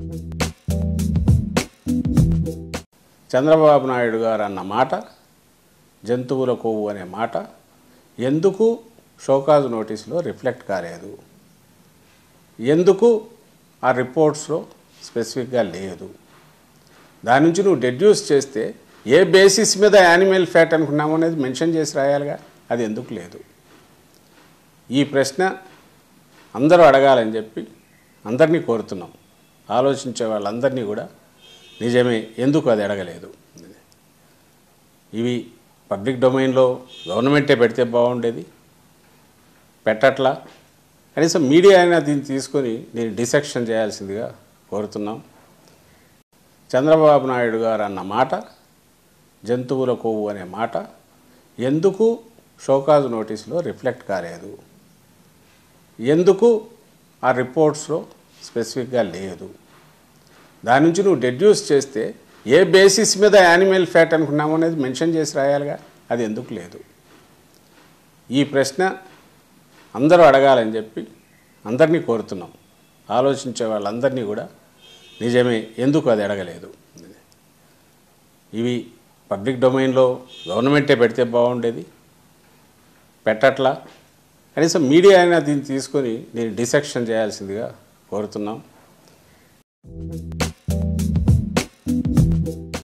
చంద్రబాబు నాయుడు గారు అన్న మాట జంతువుల కొవ్వు అనే మాట ఎందుకు షోకాజ్ నోటీసులో రిఫ్లెక్ట్ కాలేదు ఎందుకు ఆ రిపోర్ట్స్లో స్పెసిఫిక్గా లేదు దాని నుంచి నువ్వు డెడ్యూస్ చేస్తే ఏ బేసిస్ మీద యానిమల్ ఫ్యాట్ అనుకున్నామో అనేది మెన్షన్ చేసి రాయాలిగా అది ఎందుకు లేదు ఈ ప్రశ్న అందరూ అడగాలని చెప్పి అందరినీ కోరుతున్నాం ఆలోచించే వాళ్ళందరినీ కూడా నిజమే ఎందుకు అది అడగలేదు ఇవి పబ్లిక్ డొమైన్లో గవర్నమెంటే పెడితే బాగుండేది పెట్టట్లా కనీసం మీడియా అయినా దీన్ని తీసుకొని దీన్ని డిసెక్షన్ చేయాల్సిందిగా కోరుతున్నాం చంద్రబాబు నాయుడు గారు అన్న మాట జంతువుల కొవ్వు అనే మాట ఎందుకు షోకాజ్ నోటీసులో రిఫ్లెక్ట్ కాలేదు ఎందుకు ఆ రిపోర్ట్స్లో స్పెసిఫిక్గా లేదు దాని నుంచి నువ్వు డెడ్యూస్ చేస్తే ఏ బేసిస్ మీద యానిమల్ ఫ్యాట్ అనుకున్నామో అనేది మెన్షన్ చేసి రాయాలిగా అది ఎందుకు లేదు ఈ ప్రశ్న అందరూ అడగాలని చెప్పి అందరినీ కోరుతున్నాం ఆలోచించే వాళ్ళందరినీ కూడా నిజమే ఎందుకు అది అడగలేదు ఇవి పబ్లిక్ డొమైన్లో గవర్నమెంటే పెడితే బాగుండేది పెట్టట్లా కనీసం మీడియా అయినా దీన్ని తీసుకొని దీన్ని డిసెక్షన్ చేయాల్సిందిగా కోరుతున్నాం